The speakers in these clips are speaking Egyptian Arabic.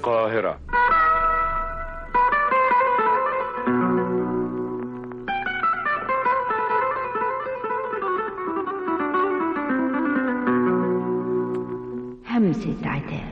القاهرة همسة عتاب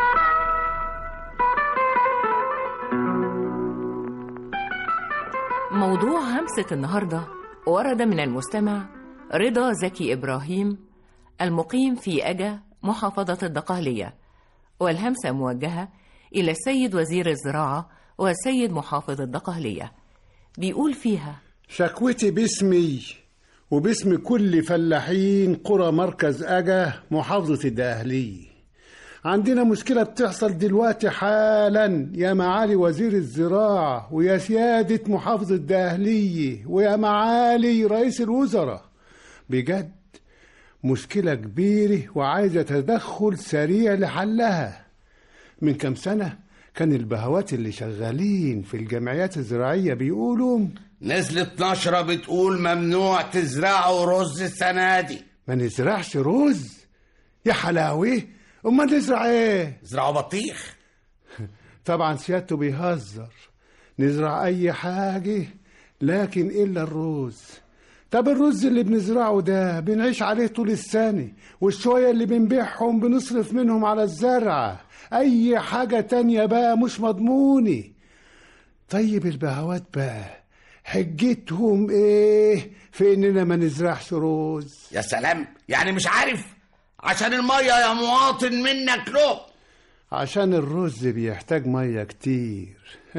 موضوع همسة النهاردة ورد من المستمع رضا زكي إبراهيم المقيم في أجا محافظة الدقهلية والهمسة موجهة إلى السيد وزير الزراعة والسيد محافظ الدقهلية بيقول فيها شكوتي باسمي وباسم كل فلاحين قرى مركز أجا محافظة الدقهلية عندنا مشكلة بتحصل دلوقتي حالا يا معالي وزير الزراعة ويا سيادة محافظة الدقهلية ويا معالي رئيس الوزراء بجد مشكلة كبيرة وعايزة تدخل سريع لحلها من كام سنة كان البهوات اللي شغالين في الجمعيات الزراعية بيقولوا نزلت نشرة بتقول ممنوع تزرعوا رز السنة دي ما نزرعش رز يا حلاوي امال نزرع ايه زرعوا بطيخ طبعا سيادته بيهزر نزرع اي حاجة لكن الا الرز طب الرز اللي بنزرعه ده بنعيش عليه طول السنة والشوية اللي بنبيعهم بنصرف منهم على الزرع اي حاجة تانية بقى مش مضمونة طيب البهوات بقى حجتهم ايه في اننا ما نزرعش رز يا سلام يعني مش عارف عشان المية يا مواطن منك له عشان الرز بيحتاج ميه كتير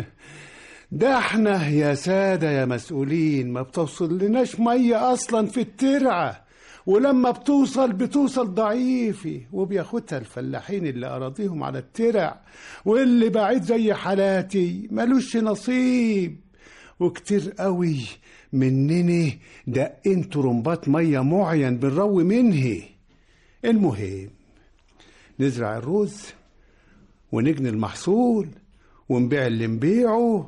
ده احنا يا سادة يا مسؤولين ما بتوصل لناش مية اصلا في الترعة ولما بتوصل بتوصل ضعيفة وبياخدها الفلاحين اللي أراضيهم على الترع واللي بعيد زي حالاتي ملوش نصيب وكتير قوي مننا دقين طرمبات مية معين بنروي منه المهم نزرع الرز ونجني المحصول ونبيع اللي نبيعه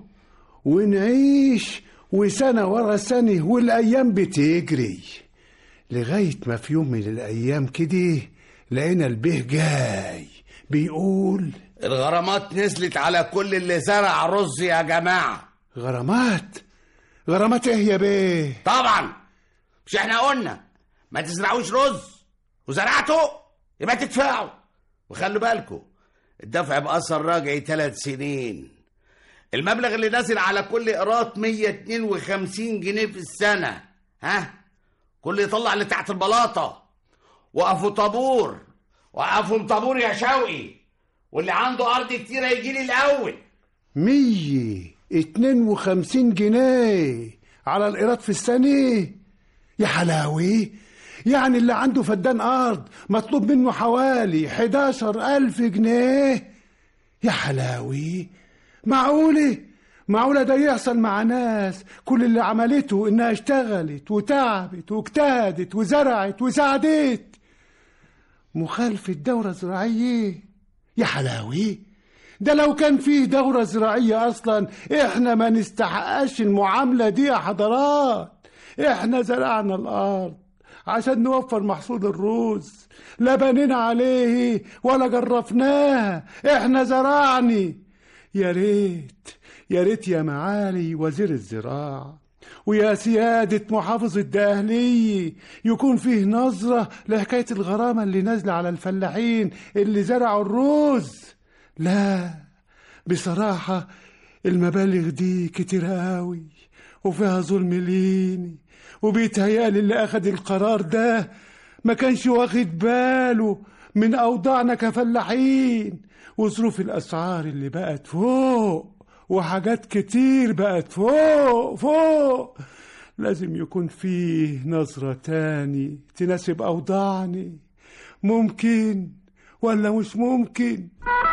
ونعيش وسنة ورا سنة والأيام بتجري لغاية ما في يوم من الأيام كده لقينا البيه جاي بيقول الغرامات نزلت على كل اللي زرع رز يا جماعة غرامات غرامات ايه يا بيه طبعا مش احنا قلنا ما تزرعوش رز وزرعته يبقى تدفعوا وخلوا بالكم الدفع بأثر راجعي ثلاث سنين المبلغ اللي نازل على كل قراط 152 جنيه في السنة ها كل يطلع اللي تحت البلاطة وقفوا طابور وقفوا طابور يا شوقي واللي عنده أرض كتيرة يجي لي الأول مية اتنين وخمسين جنيه على الإيراد في السنة يا حلاوي يعني اللي عنده فدان أرض مطلوب منه حوالي حداشر ألف جنيه يا حلاوي معقولة معقولة ده يحصل مع ناس كل اللي عملته إنها اشتغلت وتعبت واجتهدت وزرعت وساعدت مخالفة دورة زراعية يا حلاوي ده لو كان فيه دورة زراعية أصلا إحنا ما نستحقش المعاملة دي يا حضرات إحنا زرعنا الأرض عشان نوفر محصول الرز لا بنينا عليه ولا جرفناها إحنا زرعني يا ريت يا ريت يا معالي وزير الزراعة ويا سيادة محافظ الدقهلية يكون فيه نظرة لحكاية الغرامة اللي نازلة على الفلاحين اللي زرعوا الرز لا بصراحة المبالغ دي كتير قوي وفيها ظلم ليني وبيتهيألي اللي أخد القرار ده ما كانش واخد باله من أوضاعنا كفلاحين وظروف الأسعار اللي بقت فوق وحاجات كتير بقت فوق فوق لازم يكون فيه نظرة تاني تناسب أوضاعني ممكن ولا مش ممكن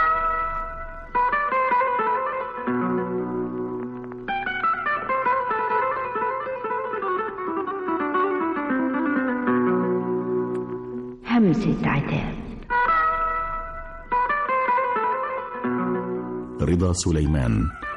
همسة عتاب رضا سليمان